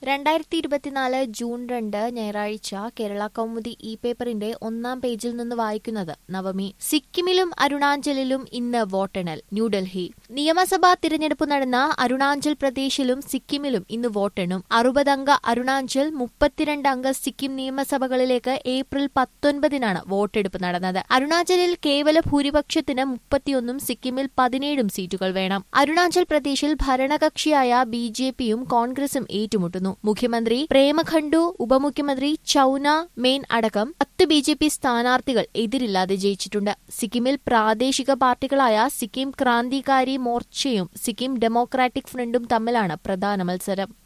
രണ്ടായിരത്തി ഇരുപത്തിനാല് ജൂൺ രണ്ട് ഞായറാഴ്ച കേരള കൗമുദി ഇ പേപ്പറിന്റെ ഒന്നാം പേജിൽ നിന്ന് വായിക്കുന്നത് നവമി സിക്കിമിലും അരുണാചലിലും ഇന്ന് വോട്ടെണ്ണൽ ന്യൂഡൽഹി നിയമസഭാ തിരഞ്ഞെടുപ്പ് നടന്ന അരുണാചൽ പ്രദേശിലും സിക്കിമിലും ഇന്ന് വോട്ടെണ്ണും അറുപതംഗ അരുണാചൽ മുപ്പത്തിരണ്ട് അംഗ സിക്കിം നിയമസഭകളിലേക്ക് ഏപ്രിൽ പത്തൊൻപതിനാണ് വോട്ടെടുപ്പ് നടന്നത് അരുണാചലിൽ കേവല ഭൂരിപക്ഷത്തിന് മുപ്പത്തിയൊന്നും സിക്കിമിൽ പതിനേഴും സീറ്റുകൾ വേണം അരുണാചൽ പ്രദേശിൽ ഭരണകക്ഷിയായ ബി ജെ പിയും കോൺഗ്രസും ഏറ്റുമുട്ടുന്നു മുഖ്യമന്ത്രി പ്രേമഖണ്ഡു ഉപമുഖ്യമന്ത്രി ചൌന മെയിൻ അടക്കം പത്ത് ബി ജെ പി സ്ഥാനാർത്ഥികൾ എതിരില്ലാതെ ജയിച്ചിട്ടുണ്ട് സിക്കിമിൽ പ്രാദേശിക പാർട്ടികളായ സിക്കിം ക്രാന്തികാരി മോർച്ചയും സിക്കിം ഡെമോക്രാറ്റിക് ഫ്രണ്ടും തമ്മിലാണ് പ്രധാന മത്സരം